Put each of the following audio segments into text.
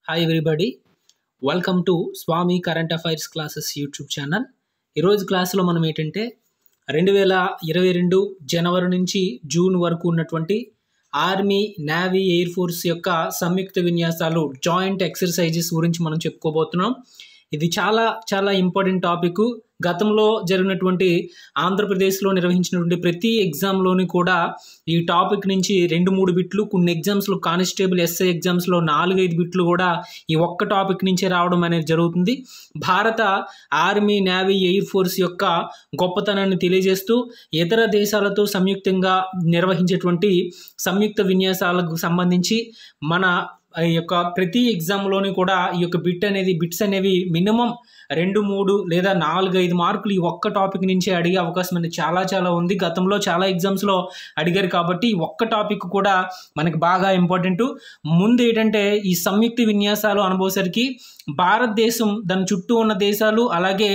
hi everybody welcome to Swami current affairs classes YouTube channel ఈరోజు క్లాసులో మనం ఏంటంటే రెండు వేల ఇరవై రెండు జనవరి నుంచి జూన్ వరకు ఉన్నటువంటి ఆర్మీ నేవీ ఎయిర్ ఫోర్స్ యొక్క సంయుక్త విన్యాసాలు జాయింట్ ఎక్సర్సైజెస్ గురించి మనం చెప్పుకోబోతున్నాం ఇది చాలా చాలా ఇంపార్టెంట్ టాపిక్ గతంలో జరిగినటువంటి ఆంధ్రప్రదేశ్లో నిర్వహించినటువంటి ప్రతి ఎగ్జామ్లోని కూడా ఈ టాపిక్ నుంచి రెండు మూడు బిట్లు కొన్ని ఎగ్జామ్స్లో కానిస్టేబుల్ ఎస్ఐ ఎగ్జామ్స్లో నాలుగైదు బిట్లు కూడా ఈ ఒక్క టాపిక్ నుంచే రావడం అనేది జరుగుతుంది భారత ఆర్మీ నేవీ ఎయిర్ ఫోర్స్ యొక్క గొప్పతనాన్ని తెలియజేస్తూ ఇతర దేశాలతో సంయుక్తంగా నిర్వహించేటువంటి సంయుక్త విన్యాసాలకు సంబంధించి మన ఈ యొక్క ప్రతి ఎగ్జామ్లోని కూడా ఈ యొక్క బిట్ అనేది బిట్స్ అనేవి మినిమం రెండు మూడు లేదా నాలుగు ఐదు మార్కులు ఈ ఒక్క టాపిక్ నుంచే అడిగే అవకాశం అనేది చాలా చాలా ఉంది గతంలో చాలా ఎగ్జామ్స్లో అడిగారు కాబట్టి ఈ ఒక్క టాపిక్ కూడా మనకి బాగా ఇంపార్టెంట్ ముందు ఏంటంటే ఈ సంయుక్త విన్యాసాలు అనుభవసరికి భారతదేశం దాని చుట్టూ ఉన్న దేశాలు అలాగే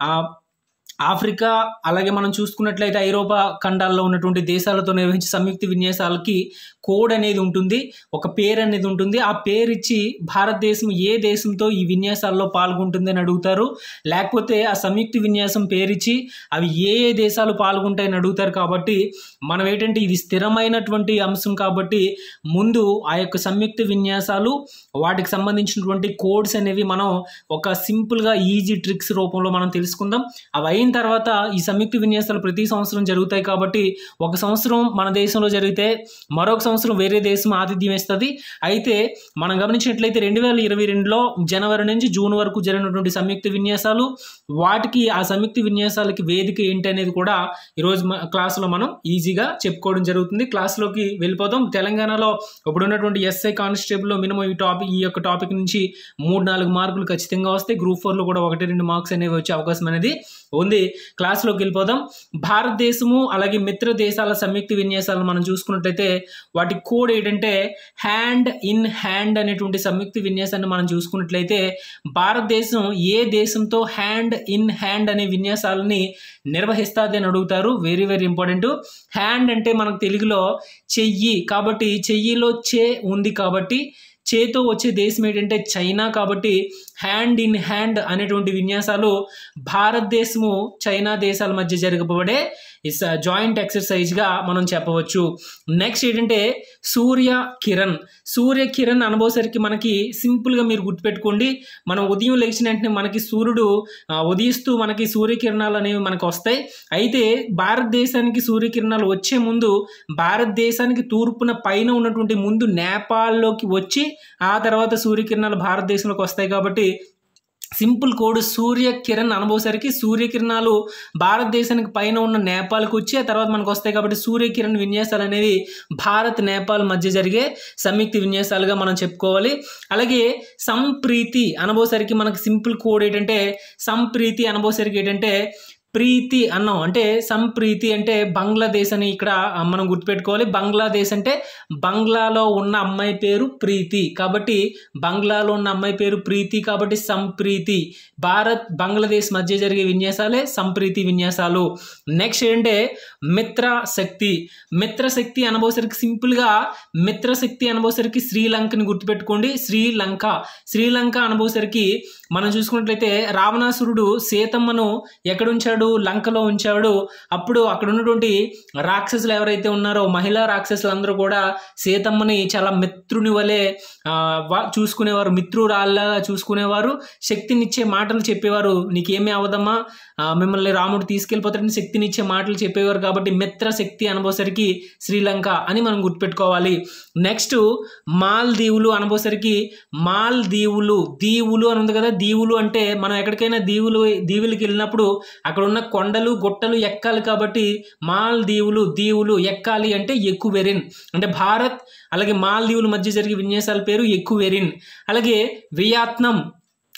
ఆఫ్రికా అలాగే మనం చూసుకున్నట్లయితే ఐరోపా ఖండాల్లో ఉన్నటువంటి దేశాలతో నిర్వహించే సంయుక్త విన్యాసాలకి కోడ్ అనేది ఉంటుంది ఒక పేరు అనేది ఉంటుంది ఆ పేరు ఇచ్చి భారతదేశం ఏ దేశంతో ఈ విన్యాసాల్లో పాల్గొంటుంది అని అడుగుతారు లేకపోతే ఆ సంయుక్త విన్యాసం పేరిచ్చి అవి ఏ ఏ దేశాలు పాల్గొంటాయని అడుగుతారు కాబట్టి మనం ఏంటంటే ఇది స్థిరమైనటువంటి అంశం కాబట్టి ముందు ఆ యొక్క సంయుక్త విన్యాసాలు వాటికి సంబంధించినటువంటి కోడ్స్ అనేవి మనం ఒక సింపుల్గా ఈజీ ట్రిక్స్ రూపంలో మనం తెలుసుకుందాం అవి అయిన తర్వాత ఈ సంయుక్త విన్యాసాలు ప్రతి సంవత్సరం జరుగుతాయి కాబట్టి ఒక సంవత్సరం మన దేశంలో జరిగితే మరొక సంవత్సరం వేరే దేశం ఆతిథ్యం ఇస్తుంది అయితే మనం గమనించినట్లయితే రెండు వేల ఇరవై రెండులో జనవరి నుంచి జూన్ వరకు జరిగినటువంటి సంయుక్త విన్యాసాలు వాటికి ఆ సంయుక్త విన్యాసాలకి వేదిక ఏంటి అనేది కూడా ఈరోజు క్లాసులో మనం ఈజీగా చెప్పుకోవడం జరుగుతుంది క్లాస్లోకి వెళ్ళిపోతాం తెలంగాణలో ఇప్పుడు ఉన్నటువంటి ఎస్ఐ కానిస్టేబుల్లో మినిమం ఈ టాపిక్ ఈ యొక్క టాపిక్ నుంచి మూడు నాలుగు మార్కులు ఖచ్చితంగా వస్తాయి గ్రూప్ ఫోర్లో కూడా ఒకటి రెండు మార్క్స్ అనేవి వచ్చే అవకాశం అనేది ఉంది క్లాస్లోకి వెళ్ళిపోదాం భారతదేశము అలాగే మిత్ర దేశాల సంయుక్త విన్యాసాలను మనం చూసుకున్నట్లయితే వాటి కోడ్ ఏంటంటే హ్యాండ్ ఇన్ హ్యాండ్ అనేటువంటి సంయుక్త విన్యాసాన్ని మనం చూసుకున్నట్లయితే భారతదేశం ఏ దేశంతో హ్యాండ్ ఇన్ హ్యాండ్ అనే విన్యాసాలని నిర్వహిస్తుంది అని అడుగుతారు వెరీ వెరీ ఇంపార్టెంట్ హ్యాండ్ అంటే మనకు తెలుగులో చెయ్యి కాబట్టి చెయ్యిలో చే ఉంది కాబట్టి చేతో వచ్చే దేశం ఏంటంటే చైనా కాబట్టి హ్యాండ్ ఇన్ హ్యాండ్ అనేటువంటి విన్యాసాలు భారతదేశము చైనా దేశాల మధ్య జరగబడే ఇస్ జాయింట్ ఎక్సర్సైజ్గా మనం చెప్పవచ్చు నెక్స్ట్ ఏంటంటే సూర్య కిరణ్ సూర్య కిరణ్ అనుభవసరికి మనకి సింపుల్గా మీరు గుర్తుపెట్టుకోండి మనం ఉదయం లేచిన వెంటనే మనకి సూర్యుడు ఉదయిస్తూ మనకి సూర్యకిరణాలు అనేవి మనకు వస్తాయి అయితే భారతదేశానికి సూర్యకిరణాలు వచ్చే ముందు భారతదేశానికి తూర్పున పైన ఉన్నటువంటి ముందు నేపాల్లోకి వచ్చి ఆ తర్వాత సూర్యకిరణాలు భారతదేశంలోకి వస్తాయి కాబట్టి సింపుల్ కోడ్ సూర్య కిరణ్ అనుభవసరికి సూర్యకిరణాలు భారతదేశానికి పైన ఉన్న నేపాల్కి వచ్చి ఆ తర్వాత మనకు వస్తాయి కాబట్టి సూర్యకిరణ్ విన్యాసాలు అనేవి భారత్ నేపాల్ మధ్య జరిగే సంయుక్త విన్యాసాలుగా మనం చెప్పుకోవాలి అలాగే సంప్రీతి అనుభవసరికి మనకు సింపుల్ కోడ్ ఏంటంటే సంప్రీతి అనుభవసరికి ఏంటంటే ప్రీతి అన్నాం అంటే సంప్రీతి అంటే బంగ్లాదేశ్ అని ఇక్కడ మనం గుర్తుపెట్టుకోవాలి బంగ్లాదేశ్ అంటే బంగ్లాలో ఉన్న అమ్మాయి పేరు ప్రీతి కాబట్టి బంగ్లాలో ఉన్న అమ్మాయి పేరు ప్రీతి కాబట్టి సంప్రీతి భారత్ బంగ్లాదేశ్ మధ్య జరిగే విన్యాసాలే సంప్రీతి విన్యాసాలు నెక్స్ట్ ఏంటంటే మిత్ర శక్తి మిత్రశక్తి అనుభవసరికి సింపుల్గా మిత్రశక్తి అనుభవసరికి శ్రీలంకని గుర్తుపెట్టుకోండి శ్రీలంక శ్రీలంక అనుభవసరికి మనం చూసుకున్నట్లయితే రావణాసురుడు సీతమ్మను ఎక్కడ ఉంచాడు లంకలో ఉంచాడు అప్పుడు అక్కడ ఉన్నటువంటి రాక్షసులు ఎవరైతే ఉన్నారో మహిళా రాక్షసులందరూ కూడా సీతమ్మని చాలా మిత్రుని వలె చూసుకునేవారు మిత్రురాల్లా చూసుకునేవారు శక్తినిచ్చే మాటలు చెప్పేవారు నీకేమీ అవదమ్మా మిమ్మల్ని రాముడు తీసుకెళ్ళిపోతాడని శక్తినిచ్చే మాటలు చెప్పేవారు కాబట్టి మిత్ర శక్తి అనుభవసరికి శ్రీలంక అని మనం గుర్తుపెట్టుకోవాలి నెక్స్ట్ మాల్ దీవులు అనుభవసరికి మాల్ దీవులు దీవులు అని ఉంది కదా దీవులు అంటే మనం ఎక్కడికైనా దీవులు దీవులకి వెళ్ళినప్పుడు అక్కడ ఉన్న కొండలు గుట్టలు ఎక్కాలి కాబట్టి మాల్ దీవులు దీవులు ఎక్కాలి అంటే ఎక్కువెరిన్ అంటే భారత్ అలాగే మాల్దీవుల మధ్య జరిగే విన్యాసాల పేరు ఎక్కువెరిన్ అలాగే వియత్నం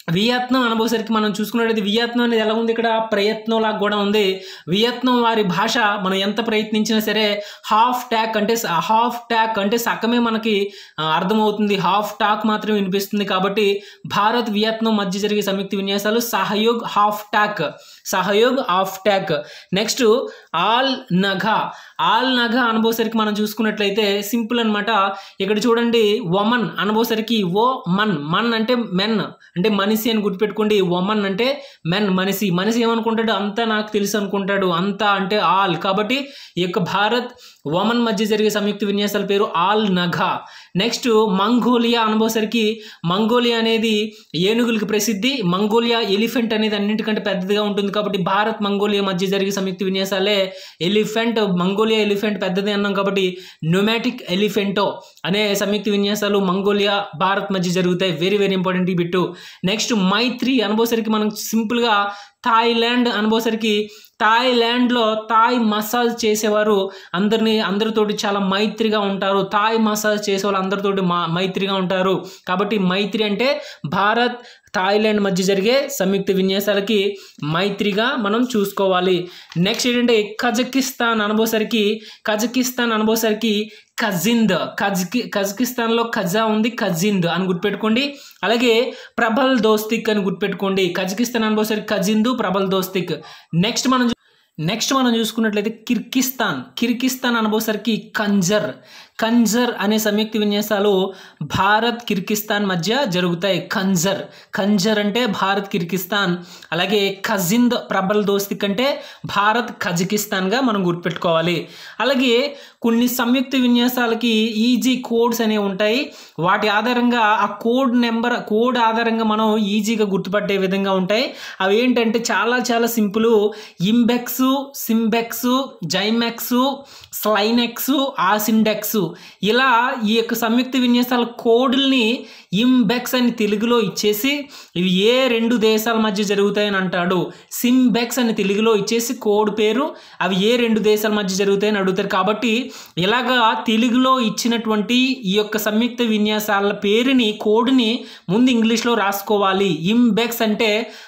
వియత్నం అనబోసరికి మనం చూసుకున్నట్లయితే వియత్నం అనేది ఎలా ఉంది ఇక్కడ ప్రయత్నం లాగా కూడా ఉంది వియత్నం వారి భాష మనం ఎంత ప్రయత్నించినా సరే హాఫ్ ట్యాక్ అంటే స- హాఫ్ ట్యాక్ అంటే సగమే మనకి ఆ, అర్థమవుతుంది హాఫ్ టాక్ మాత్రమే వినిపిస్తుంది కాబట్టి భారత్ వియత్నం మధ్య జరిగే సంయుక్త విన్యాసాలు సహయోగ్ హాఫ్ ట్యాక్ సహయోగ్ హాఫ్ ట్యాక్ next Al Nagah Al Nagah అనబోసరికి మనం చూసుకున్నట్లయితే సింపుల్ అన్నమాట ఇక్కడ చూడండి వమన్ అనబోసరికి ఓ మన్ మన్ అంటే మెన్ అంటే మనిషి అని గుర్తుపెట్టుకోండి వమన్ అంటే మెన్ మనిషి మనిషి ఏమనుకుంటాడు అంతా నాకు తెలుసు అనుకుంటాడు అంతా అంటే ఆల్ కాబట్టి ఈ యొక్క భారత్ వమన్ మధ్య జరిగే సంయుక్త విన్యాసాల పేరు ఆల్ నఘా నెక్స్ట్ మంగోలియా అనబోసరికి మంగోలియా అనేది ఏనుగులకు ప్రసిద్ధి మంగోలియా ఎలిఫెంట్ అనేది అన్నింటికంటే పెద్దదిగా ఉంటుంది కాబట్టి భారత్ మంగోలియా మధ్య జరిగే సంయుక్త విన్యాసాలే ఎలిఫెంట్ మంగోలియా ఎలిఫెంట్ పెద్దది అన్నాం కాబట్టి న్యూమాటిక్ ఎలిఫెంటో అనే సంయుక్త విన్యాసాలు మంగోలియా భారత్ మధ్య జరుగుతాయి వెరీ వెరీ ఇంపార్టెంట్ ఈ బిట్టు నెక్స్ట్ మైత్రి అనుభవసరికి మనం సింపుల్గా థాయిలాండ్ అనుభవసరికి థాయిలాండ్లో థాయ్ మసాజ్ చేసేవారు అందరినీ అందరితోటి చాలా మైత్రిగా ఉంటారు థాయ్ మసాజ్ చేసే వాళ్ళు అందరితోటి మా మైత్రిగా ఉంటారు కాబట్టి మైత్రి అంటే భారత్ థాయిలాండ్ మధ్య జరిగే సంయుక్త విన్యాసాలకి మైత్రిగా మనం చూసుకోవాలి నెక్స్ట్ ఏంటంటే కజకిస్తాన్ అనుభవసరికి కజకిస్తాన్ అనుభవసరికి కజింద్ కజ్కి కజకిస్తాన్లో ఖజా ఉంది కజింద్ అని గుర్తుపెట్టుకోండి అలాగే ప్రబల్ దోస్తిక్ అని గుర్తుపెట్టుకోండి కజకిస్తాన్ అనుభవసరికి కజిందు ప్రబల్ దోస్తిక్ నెక్స్ట్ మనం చూ- నెక్స్ట్ మనం చూసుకున్నట్లయితే కిర్గిస్తాన్ కిర్గిస్తాన్ అనుభవసరికి కంజర్ కంజర్ అనే సంయుక్త విన్యాసాలు భారత్ కిర్గిస్తాన్ మధ్య జరుగుతాయి కంజర్ కంజర్ అంటే భారత్ కిర్గిస్తాన్ అలాగే కజింద్ ప్రబల్ దోస్తిక్ అంటే భారత్ కజకిస్తాన్గా మనం గుర్తుపెట్టుకోవాలి అలాగే కొన్ని సంయుక్త విన్యాసాలకి ఈజీ కోడ్స్ అనేవి ఉంటాయి వాటి ఆధారంగా ఆ కోడ్ నెంబర్ కోడ్ ఆధారంగా మనం ఈజీగా గుర్తుపట్టే విధంగా ఉంటాయి అవి ఏంటంటే చాలా చాలా సింపుల్ ఇంబెక్స్ సింబెక్స్ జైమెక్స్ స్లైనెక్స్ ఆసిండెక్స్ ఇలా ఈ యొక్క సంయుక్త విన్యాసాల కోడ్ల్ని ఇంబెక్స్ అని తెలుగులో ఇచ్చేసి ఇవి ఏ రెండు దేశాల మధ్య జరుగుతాయని అంటాడు సింబెక్స్ అని తెలుగులో ఇచ్చేసి కోడ్ పేరు అవి ఏ రెండు దేశాల మధ్య జరుగుతాయని అడుగుతారు కాబట్టి ఇలాగా తెలుగులో ఇచ్చినటువంటి ఈ యొక్క సంయుక్త విన్యాసాల పేరుని కోడ్ని ముందు ఇంగ్లీష్లో రాసుకోవాలి ఇంబెక్స్ అంటే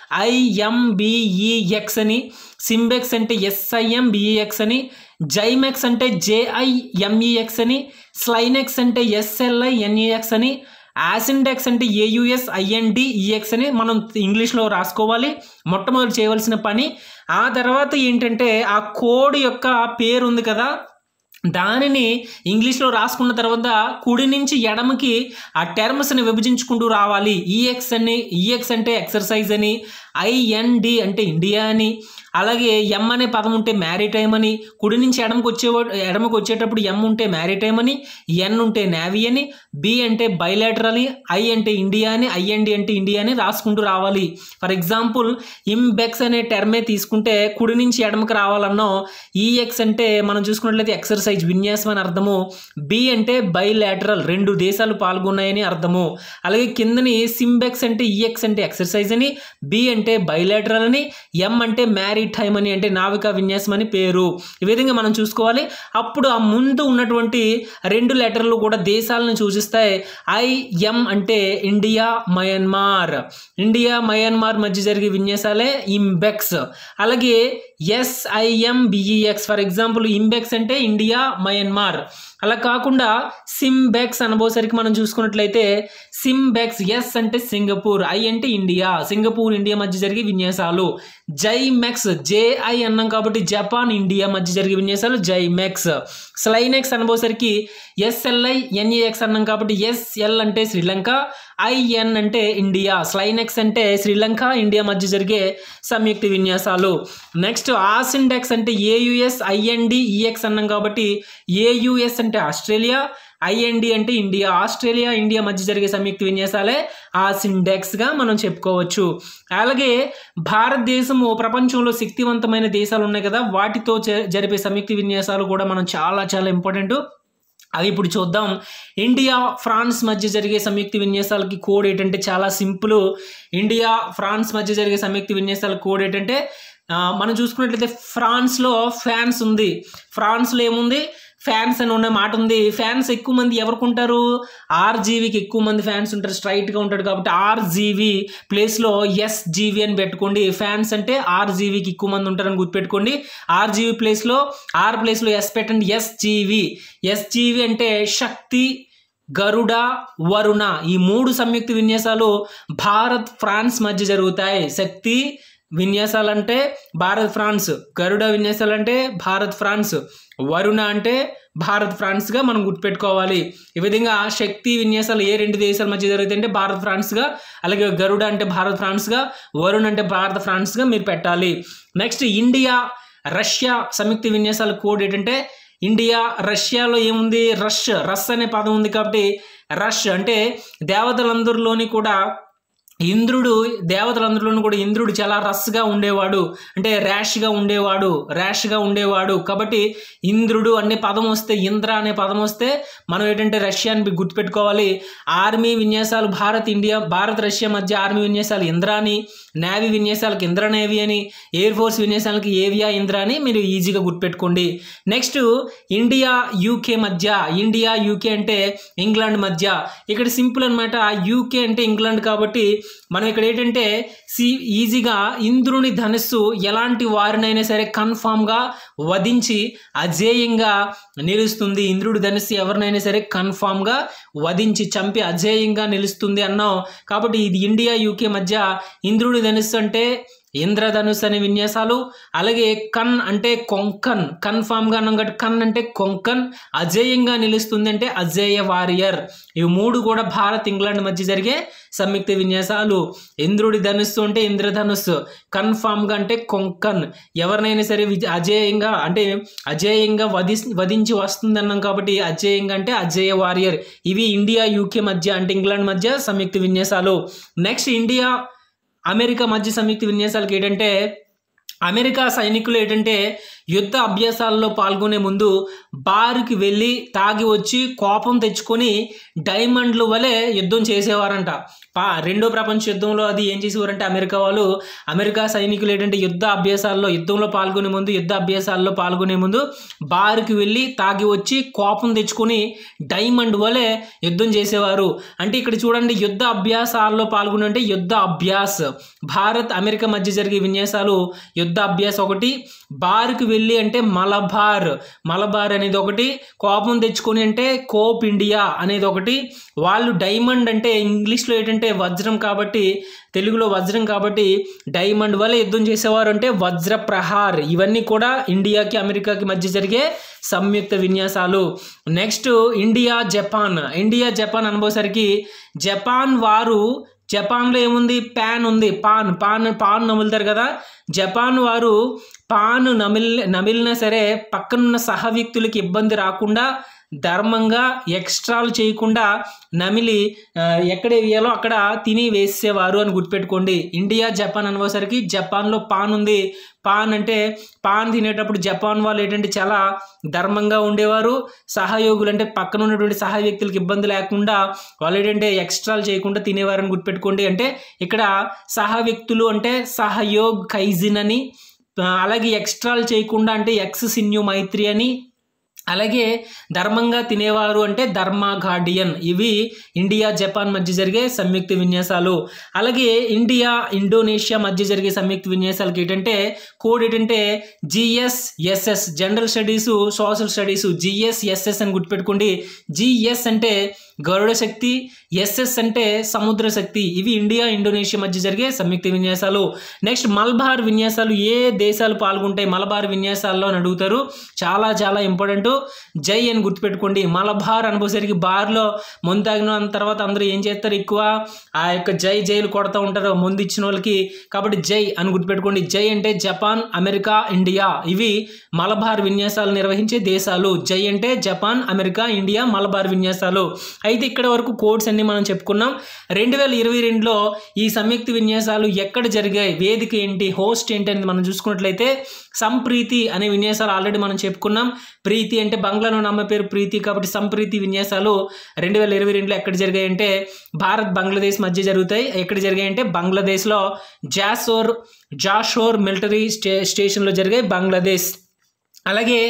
ఐఎంబిఈఎక్స్ అని సింబెక్స్ అంటే ఎస్ఐఎంబిఈఎక్స్ అని జైమెక్స్ అంటే జేఐఎంఈఎక్స్ అని స్లైనెక్స్ అంటే ఎస్ఎల్ఐ ఎన్ఈఎక్స్ అని యాసిండెక్స్ అంటే ఏయుఎస్ ఐఎన్డి ఈఎక్స్ అని మనం ఇంగ్లీష్లో రాసుకోవాలి మొట్టమొదటి చేయవలసిన పని ఆ తర్వాత ఏంటంటే ఆ కోడ్ యొక్క పేరు ఉంది కదా దానిని ఇంగ్లీష్లో రాసుకున్న తర్వాత కుడి నుంచి ఎడమకి ఆ టర్మ్స్ని విభజించుకుంటూ రావాలి ఈఎక్స్ అని ఈఎక్స్ అంటే ఎక్సర్సైజ్ అని ఐఎన్డి అంటే ఇండియా అని అలాగే ఎం అనే పదం ఉంటే మ్యారిటైమ్ అని కుడి నుంచి ఎడమకు వచ్చే ఎడమకు వచ్చేటప్పుడు ఎం ఉంటే మ్యారిటైమ్ అని ఎన్ ఉంటే నేవీ అని బి అంటే బైలాటరల్ అని ఐ అంటే ఇండియా అని ఐఎన్డి అంటే ఇండియా అని రాసుకుంటూ రావాలి ఫర్ ఎగ్జాంపుల్ ఇంబెక్స్ అనే టర్మే తీసుకుంటే కుడి నుంచి ఎడమకు రావాలన్నో ఈఎక్స్ అంటే మనం చూసుకున్నట్లయితే ఎక్సర్సైజ్ విన్యాసం అని అర్థము బి అంటే బైలాటరల్ రెండు దేశాలు పాల్గొన్నాయని అర్థము అలాగే కిందని సింబెక్స్ అంటే ఈఎక్స్ అంటే ఎక్సర్సైజ్ అని బి అంటే బైలాటరల్ అని ఎం అంటే మ్యారిటైమ్ అని అంటే నావికా విన్యాసం అని పేరు ఈ విధంగా మనం చూసుకోవాలి అప్పుడు ఆ ముందు ఉన్నటువంటి రెండు లెటర్లు కూడా దేశాలను సూచిస్తాయి ఐఎం అంటే ఇండియా మయన్మార్ ఇండియా మయన్మార్ మధ్య జరిగే విన్యాసాలే ఇంబెక్స్ అలాగే ఎస్ఐఎంబిఈఎక్స్ ఫర్ ఎగ్జాంపుల్ ఇంబెక్స్ అంటే ఇండియా మయన్మార్ అలా కాకుండా సింబెక్స్ అనబోసరికి మనం చూసుకున్నట్లయితే సింబెక్స్ ఎస్ అంటే సింగపూర్ ఐ అంటే ఇండియా సింగపూర్ ఇండియా మధ్య జరిగే విన్యాసాలు జైమెక్స్ జేఐ అన్నాం కాబట్టి జపాన్ ఇండియా మధ్య జరిగే విన్యాసాలు జైమెక్స్ స్లైనెక్స్ అనబోసరికి ఎస్ఎల్ఐ ఎన్ఈఎక్స్ అన్నాం కాబట్టి ఎస్ఎల్ అంటే శ్రీలంక ఐఎన్ అంటే ఇండియా స్లైనెక్స్ అంటే శ్రీలంక ఇండియా మధ్య జరిగే సంయుక్త విన్యాసాలు నెక్స్ట్ ఆసిండెక్స్ అంటే ఏయుఎస్ ఐఎన్డి ఈఎక్స్ అన్నాం కాబట్టి ఏయుఎస్ అంటే ఆస్ట్రేలియా ఐఎన్డి అంటే ఇండియా ఆస్ట్రేలియా ఇండియా మధ్య జరిగే సంయుక్త విన్యాసాలే ఆసిండెక్స్గా మనం చెప్పుకోవచ్చు అలాగే భారతదేశము ప్రపంచంలో శక్తివంతమైన దేశాలు ఉన్నాయి కదా వాటితో జ- జరిపే సంయుక్త విన్యాసాలు కూడా మనం చాలా చాలా ఇంపార్టెంట్ అవి ఇప్పుడు చూద్దాం ఇండియా ఫ్రాన్స్ మధ్య జరిగే సంయుక్త విన్యాసాలకి కోడ్ ఏంటంటే చాలా సింపుల్ ఇండియా ఫ్రాన్స్ మధ్య జరిగే సంయుక్త విన్యాసాల కోడ్ ఏంటంటే ఆ, మనం చూసుకున్నట్లయితే ఫ్రాన్స్లో ఫ్యాన్స్ ఉంది ఫ్రాన్స్లో ఏముంది ఫ్యాన్స్ అని ఉన్న మాట ఉంది ఫ్యాన్స్ ఎక్కువ మంది ఎవరికి ఉంటారు ఆర్జీవీకి ఎక్కువ మంది ఫ్యాన్స్ ఉంటారు స్ట్రైట్గా ఉంటాడు కాబట్టి ఆర్జీవీ ప్లేస్లో ఎస్జీవీ అని పెట్టుకోండి ఫ్యాన్స్ అంటే ఆర్జీవీకి ఎక్కువ మంది ఉంటారని గుర్తుపెట్టుకోండి ఆర్జీవీ ప్లేస్లో ఆర్ ప్లేస్లో ఎస్ పెట్టండి ఎస్జీవీ ఎస్జీవీ అంటే శక్తి గరుడ వరుణ ఈ మూడు సంయుక్త విన్యాసాలు భారత్ ఫ్రాన్స్ మధ్య జరుగుతాయి శక్తి విన్యాసాలు అంటే భారత్ ఫ్రాన్స్ గరుడ విన్యాసాలు అంటే భారత్ ఫ్రాన్స్ వరుణ అంటే భారత్ ఫ్రాన్స్గా మనం గుర్తుపెట్టుకోవాలి ఈ విధంగా శక్తి విన్యాసాలు ఏ రెండు దేశాల మధ్య జరుగుతాయి అంటే భారత్ ఫ్రాన్స్గా అలాగే గరుడ అంటే భారత్ ఫ్రాన్స్గా వరుణ్ అంటే భారత ఫ్రాన్స్గా మీరు పెట్టాలి నెక్స్ట్ ఇండియా రష్యా సంయుక్త విన్యాసాల కోడ్ ఏంటంటే ఇండియా రష్యాలో ఏముంది రష్ రష్ అనే పదం ఉంది కాబట్టి రష్ అంటే దేవతలందరిలోని కూడా ఇంద్రుడు దేవతలందరిలోనూ కూడా ఇంద్రుడు చాలా రస్గా ఉండేవాడు అంటే ర్యాష్గా ఉండేవాడు ర్యాష్గా ఉండేవాడు కాబట్టి ఇంద్రుడు అనే పదం వస్తే ఇంద్ర అనే పదం వస్తే మనం ఏంటంటే రష్యాని గుర్తుపెట్టుకోవాలి ఆర్మీ విన్యాసాలు భారత్ ఇండియా భారత్ రష్యా మధ్య ఆర్మీ విన్యాసాలు ఇంద్ర అని నేవీ విన్యాసాలకు ఇంద్ర నేవీ అని ఎయిర్ ఫోర్స్ విన్యాసాలకు ఏవియా ఇంద్ర అని మీరు ఈజీగా గుర్తుపెట్టుకోండి నెక్స్ట్ ఇండియా యూకే మధ్య ఇండియా యూకే అంటే ఇంగ్లాండ్ మధ్య ఇక్కడ సింపుల్ అనమాట యూకే అంటే ఇంగ్లాండ్ కాబట్టి మనం ఇక్కడ ఏంటంటే సి ఈజీగా ఇంద్రుని ధనుస్సు ఎలాంటి వారినైనా సరే కన్ఫామ్గా వధించి అజేయంగా నిలుస్తుంది ఇంద్రుడి ధనుస్సు ఎవరినైనా సరే కన్ఫామ్గా వధించి చంపి అజేయంగా నిలుస్తుంది అన్నాం కాబట్టి ఇది ఇండియా యూకే మధ్య ఇంద్రుడి ధనుస్సు అంటే ఇంద్రధనుస్ అనే విన్యాసాలు అలాగే కన్ అంటే కొంకన్ కన్ఫామ్గా అన్నాం కాబట్టి కన్ అంటే కొంకన్ అజేయంగా నిలుస్తుంది అంటే అజేయ వారియర్ ఇవి మూడు కూడా భారత్ ఇంగ్లాండ్ మధ్య జరిగే సంయుక్త విన్యాసాలు ఇంద్రుడి ధనుస్సు అంటే ఇంద్రధనుస్సు కన్ఫామ్గా అంటే కొంకన్ ఎవరినైనా సరే విజ అజేయంగా అంటే అజేయంగా వధి వధించి వస్తుంది అన్నాం కాబట్టి అజేయంగా అంటే అజేయ వారియర్ ఇవి ఇండియా యూకే మధ్య అంటే ఇంగ్లాండ్ మధ్య సంయుక్త విన్యాసాలు నెక్స్ట్ ఇండియా అమెరికా మధ్య సంయుక్త విన్యాసాలకు ఏంటంటే అమెరికా సైనికులు ఏంటంటే యుద్ధ అభ్యాసాల్లో పాల్గొనే ముందు బార్కి వెళ్ళి తాగి వచ్చి కోపం తెచ్చుకొని డైమండ్ల వలె యుద్ధం చేసేవారంట పా రెండో ప్రపంచ యుద్ధంలో అది ఏం చేసేవారంటే అమెరికా వాళ్ళు అమెరికా సైనికులు ఏంటంటే యుద్ధ అభ్యాసాల్లో యుద్ధంలో పాల్గొనే ముందు యుద్ధ అభ్యాసాల్లో పాల్గొనే ముందు బార్కి వెళ్ళి తాగి వచ్చి కోపం తెచ్చుకొని డైమండ్ వలె యుద్ధం చేసేవారు అంటే ఇక్కడ చూడండి యుద్ధ అభ్యాసాల్లో పాల్గొనే అంటే యుద్ధ అభ్యాస్ భారత్ అమెరికా మధ్య జరిగే విన్యాసాలు యుద్ధ అభ్యాస్ ఒకటి బార్కి వెళ్ళి అంటే మలబార్ మలబార్ అనేది ఒకటి కోపం తెచ్చుకొని అంటే కోప్ ఇండియా అనేది ఒకటి వాళ్ళు డైమండ్ అంటే ఇంగ్లీష్లో ఏంటంటే వజ్రం కాబట్టి తెలుగులో వజ్రం కాబట్టి డైమండ్ వల్ల యుద్ధం చేసేవారు అంటే వజ్ర ప్రహార్ ఇవన్నీ కూడా ఇండియాకి అమెరికాకి మధ్య జరిగే సంయుక్త విన్యాసాలు next India Japan India Japan అనుభవసరికి జపాన్ వారు జపాన్లో ఏముంది ప్యాన్ ఉంది పాన్ పాన్ పాన్ నములుతారు కదా జపాన్ వారు పాన్ నమిల్ నమిలినా సరే పక్కనున్న సహ వ్యక్తులకి ఇబ్బంది రాకుండా ధర్మంగా ఎక్స్ట్రాలు చేయకుండా నమిలి ఆ, ఎక్కడ వేయాలో అక్కడ తిని వేసేవారు అని గుర్తుపెట్టుకోండి ఇండియా జపాన్ అనేసరికి జపాన్లో పాన్ ఉంది పాన్ అంటే పాన్ తినేటప్పుడు జపాన్ వాళ్ళు ఏంటంటే చాలా ధర్మంగా ఉండేవారు సహయోగులు అంటే పక్కన ఉన్నటువంటి సహ వ్యక్తులకు ఇబ్బంది లేకుండా వాళ్ళు ఏంటంటే ఎక్స్ట్రాలు చేయకుండా తినేవారని గుర్తుపెట్టుకోండి అంటే ఇక్కడ సహ వ్యక్తులు అంటే సహయోగ్ కైజిన్ అని ఆ, అలాగే ఎక్స్ట్రాలు చేయకుండా అంటే ఎక్స్ సిన్యు మైత్రి అని అలాగే ధర్మంగా తినేవారు అంటే ధర్మ గార్డియన్ ఇవి ఇండియా జపాన్ మధ్య జరిగే సంయుక్త విన్యాసాలు అలాగే ఇండియా ఇండోనేషియా మధ్య జరిగే సంయుక్త విన్యాసాలకి ఏంటంటే కోడ్ ఏంటంటే GSSS general studies social studies GSSS అని గుర్తుపెట్టుకోండి జిఎస్ అంటే గరుడ శక్తి ఎస్ఎస్ అంటే సముద్ర శక్తి ఇవి ఇండియా ఇండోనేషియా మధ్య జరిగే సంయుక్త విన్యాసాలు నెక్స్ట్ మల్బార్ విన్యాసాలు ఏ దేశాలు పాల్గొంటాయి మలబార్ విన్యాసాల్లో అని అడుగుతారు చాలా చాలా ఇంపార్టెంట్ జై అని గుర్తుపెట్టుకోండి మలబార్ అనుకోసరికి బార్లో ముందు తాగిన తర్వాత అందరూ ఏం చేస్తారు ఎక్కువ ఆ యొక్క జై జైలు కొడతా ఉంటారు ముందు ఇచ్చిన వాళ్ళకి కాబట్టి జై అని గుర్తుపెట్టుకోండి జై అంటే జపాన్ అమెరికా ఇండియా ఇవి మలబార్ విన్యాసాలు నిర్వహించే దేశాలు జై అంటే జపాన్ అమెరికా ఇండియా మలబార్ విన్యాసాలు అయితే ఇక్కడ వరకు కోడ్స్ అన్ని మనం చెప్పుకున్నాం రెండు వేల ఇరవై రెండులో ఈ సంయుక్త విన్యాసాలు ఎక్కడ జరిగాయి వేదిక ఏంటి హోస్ట్ ఏంటి అనేది మనం చూసుకున్నట్లయితే సంప్రీతి అనే విన్యాసాలు ఆల్రెడీ మనం చెప్పుకున్నాం ప్రీతి అంటే బంగ్లాలో నమ్మ పేరు ప్రీతి కాబట్టి సంప్రీతి విన్యాసాలు రెండు వేల ఇరవై రెండులో ఎక్కడ జరిగాయి అంటే భారత్ బంగ్లాదేశ్ మధ్య జరుగుతాయి ఎక్కడ జరిగాయి అంటే బంగ్లాదేశ్లో జాసోర్ జాషోర్ మిలిటరీ స్టే స్టేషన్లో జరిగాయి బంగ్లాదేశ్ అలాగే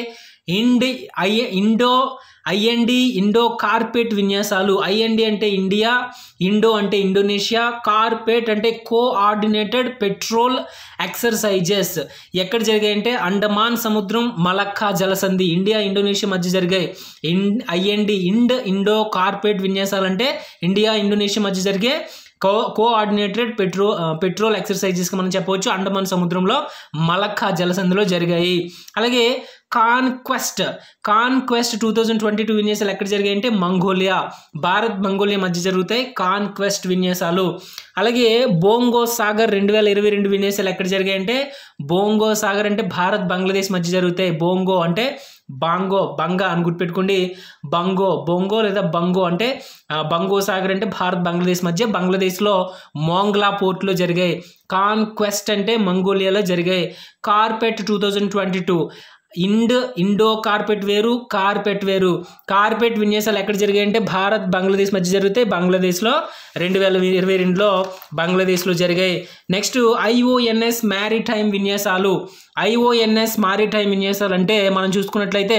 ఇండి I Indo IND Indo CORPAT విన్యాసాలు ఐఎన్డి అంటే ఇండియా ఇండో అంటే ఇండోనేషియా కార్పెట్ అంటే కోఆర్డినేటెడ్ పెట్రోల్ ఎక్సర్సైజెస్ ఎక్కడ జరిగాయంటే అండమాన్ సముద్రం మలక్కా జలసంధి ఇండియా ఇండోనేషియా మధ్య జరిగాయి ఇన్ ఐఎన్డి ఇండ్ ఇండో కార్పెట్ విన్యాసాలు అంటే ఇండియా ఇండోనేషియా మధ్య జరిగే కో కోఆర్డినేటెడ్ పెట్రో పెట్రోల్ ఎక్సర్సైజెస్కి మనం చెప్పవచ్చు అండమాన్ సముద్రంలో మలక్కా జలసంధిలో జరిగాయి అలాగే Khaan Quest Khaan Quest two thousand twenty two విన్యాసాలు ఎక్కడ జరిగాయంటే మంగోలియా భారత్ మంగోలియా మధ్య జరుగుతాయి కాన్క్వెస్ట్ విన్యాసాలు అలాగే బోంగో సాగర్ రెండు వేల ఇరవై రెండు విన్యాసాలు ఎక్కడ జరిగాయంటే బోంగో సాగర్ అంటే భారత్ బంగ్లాదేశ్ మధ్య జరుగుతాయి బోంగో అంటే బాంగో బంగా అని గుర్తుపెట్టుకోండి బంగో బొంగో లేదా బంగో అంటే ఆ, బంగో సాగర్ అంటే భారత్ బంగ్లాదేశ్ మధ్య బంగ్లాదేశ్లో మోంగ్లా పోర్ట్లో జరిగాయి కాన్క్వెస్ట్ అంటే మంగోలియాలో జరిగాయి CORPAT two thousand twenty two ఇండ్ ఇండో కార్పెట్ వేరు కార్పెట్ వేరు కార్పెట్ విన్యాసాలు ఎక్కడ జరిగాయంటే భారత్ బంగ్లాదేశ్ మధ్య జరుగుతాయి బంగ్లాదేశ్లో రెండు వేల ఇరవై రెండులో బంగ్లాదేశ్లో జరిగాయి నెక్స్ట్ ఐఓఎన్ఎస్ మ్యారిటైమ్ విన్యాసాలు ఐఓఎన్ఎస్ మారిటైమ్ విన్యాసాలు అంటే మనం చూసుకున్నట్లయితే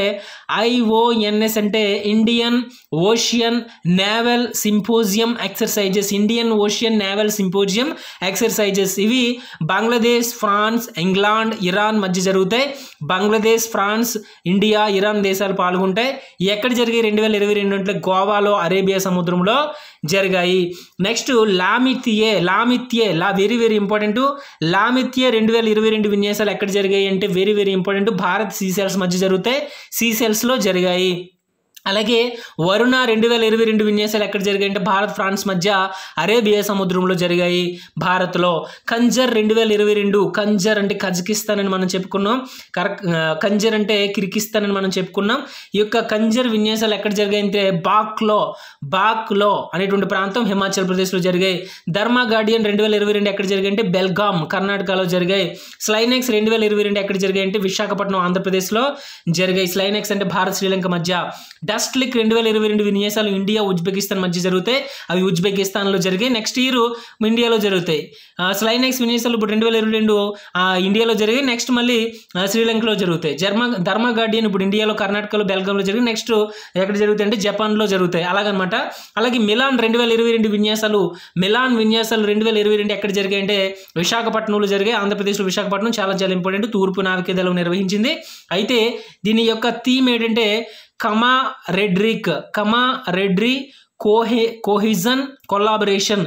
ఐఓఎన్ఎస్ అంటే Indian Ocean naval symposium exercises Indian Ocean naval symposium exercises ఇవి బంగ్లాదేశ్ ఫ్రాన్స్ ఇంగ్లాండ్ ఇరాన్ మధ్య జరుగుతాయి బంగ్లాదేశ్ ఫ్రాన్స్ ఇండియా ఇరాన్ దేశాలు పాల్గొంటాయి ఎక్కడ జరిగాయి రెండు వేల ఇరవై రెండు అంటే గోవాలో అరేబియా సముద్రంలో జరిగాయి నెక్స్ట్ లామిత్యే లామిత్యే లా వెరీ వెరీ ఇంపార్టెంట్ లామిత్యే రెండు వేల ఇరవై రెండు విన్యాసాలు ఎక్కడ జరిగాయి అంటే very very important Bharat Seychelles మధ్య జరుగుతాయి సీసెల్స్లో జరిగాయి అలాగే వరుణ రెండు వేల ఇరవై రెండు విన్యాసాలు ఎక్కడ జరిగాయి అంటే భారత్ ఫ్రాన్స్ మధ్య అరేబియా సముద్రంలో జరిగాయి భారత్లో కంజర్ రెండు వేల ఇరవై రెండు కంజర్ అంటే కజకిస్తాన్ అని మనం చెప్పుకున్నాం కరక్ ఆ, కంజర్ అంటే కిర్గిస్తాన్ అని మనం చెప్పుకున్నాం ఈ యొక్క కంజర్ విన్యాసాలు ఎక్కడ జరిగాయి అంటే బాక్లో బాక్లో అనేటువంటి ప్రాంతం హిమాచల్ ప్రదేశ్లో జరిగాయి ధర్మా గార్డియన్ రెండు వేల ఇరవై రెండు ఎక్కడ జరిగాయి అంటే బెల్గాం కర్ణాటకలో జరిగాయి స్లైనెక్స్ రెండు వేల ఇరవై రెండు ఎక్కడ జరిగాయి అంటే విశాఖపట్నం ఆంధ్రప్రదేశ్లో జరిగాయి స్లైనెక్స్ అంటే భారత్ శ్రీలంక మధ్య డస్ట్ లిక్ రెండు వేల ఇరవై రెండు విన్యాసాలు ఇండియా ఉజ్బెకిస్తాన్ మధ్య జరుగుతాయి అవి ఉజ్బెకిస్తాన్లో జరిగాయి నెక్స్ట్ ఇయర్ ఇండియాలో జరుగుతాయి ఆ, స్లైనెక్స్ విన్యాసాలు ఇప్పుడు రెండు వేల ఇరవై రెండు ఆ, ఇండియాలో జరిగాయి నెక్స్ట్ మళ్ళీ ఆ, శ్రీలంకలో జరుగుతాయి జర్మ ధర్మ గార్డియన్ ఇప్పుడు ఇండియాలో కర్ణాటకలో బెల్గాంలో జరిగి నెక్స్ట్ ఎక్కడ జరుగుతాయి అంటే జపాన్లో జరుగుతాయి అలాగనమాట అలాగే మిలాన్ రెండు వేల ఇరవై రెండు విన్యాసాలు మిలాన్ విన్యాసాలు రెండు వేల ఇరవై రెండు ఎక్కడ జరిగాయి అంటే విశాఖపట్నంలో జరిగాయి ఆంధ్రప్రదేశ్లో విశాఖపట్నం చాలా చాలా ఇంపార్టెంట్ తూర్పు నావికాదళం నిర్వహించింది అయితే దీని యొక్క థీమ్ ఏంటంటే కమా రెడ్రిక్ కమా రెడ్రి కోహే కోహిజన్ కొలాబరేషన్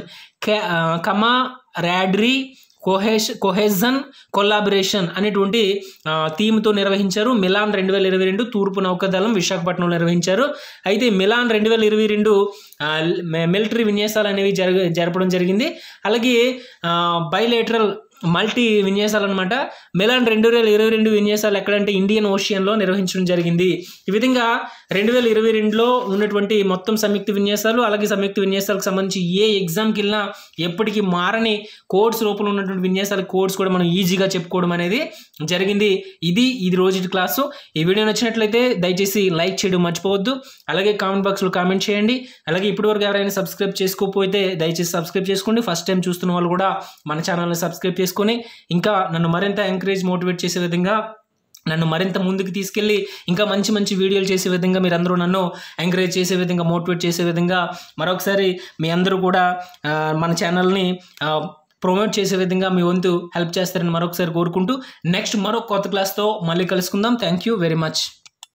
కమా రాడ్రీ కోహెష్ కొహెజన్ కొలాబరేషన్ అనేటువంటి ఆ, థీమ్తో నిర్వహించారు మిలాన్ రెండు వేల ఇరవై రెండు తూర్పు నౌకాదళం విశాఖపట్నంలో నిర్వహించారు అయితే మిలాన్ రెండు వేల ఇరవై రెండు మిలిటరీ విన్యాసాలు అనేవి జరగ జరపడం జరిగింది అలాగే బైలేటరల్ మల్టీ విన్యాసాలు అనమాట మిలాన్ రెండు వేల ఇరవై రెండు విన్యాసాలు ఎక్కడంటే ఇండియన్ ఓషియన్లో నిర్వహించడం జరిగింది ఈ విధంగా రెండు వేల ఇరవై రెండులో ఉన్నటువంటి మొత్తం సంయుక్త విన్యాసాలు అలాగే సంయుక్త విన్యాసాలకు సంబంధించి ఏ ఎగ్జామ్కి వెళ్ళినా ఎప్పటికీ మారని కోడ్స్ రూపంలో ఉన్నటువంటి విన్యాసాల కోడ్స్ కూడా మనం ఈజీగా చెప్పుకోవడం అనేది జరిగింది ఇది ఇది రోజు క్లాసు ఈ వీడియో నచ్చినట్లయితే దయచేసి లైక్ చేయడం మర్చిపోవద్దు అలాగే కామెంట్ బాక్స్లో కామెంట్ చేయండి అలాగే ఇప్పటివరకు ఎవరైనా సబ్స్క్రైబ్ చేసుకోకపోతే దయచేసి సబ్స్క్రైబ్ చేసుకోండి ఫస్ట్ టైం చూస్తున్న వాళ్ళు కూడా మన ఛానల్ని సబ్స్క్రైబ్ చేసుకొని ఇంకా నన్ను మరింత ఎంకరేజ్ మోటివేట్ చేసే విధంగా నన్ను మరింత ముందుకు తీసుకెళ్ళి ఇంకా మంచి మంచి వీడియోలు చేసే విధంగా మీరు అందరూ నన్ను ఎంకరేజ్ చేసే విధంగా మోటివేట్ చేసే విధంగా మరొకసారి మీ అందరూ కూడా ఆ, మన ఛానల్ని ఆ, ప్రమోట్ చేసే విధంగా మీ వంతు హెల్ప్ చేస్తారని మరొకసారి కోరుకుంటూ నెక్స్ట్ మరో కొత్త క్లాస్తో మళ్ళీ కలుసుకుందాం థ్యాంక్ యూ వెరీ మచ్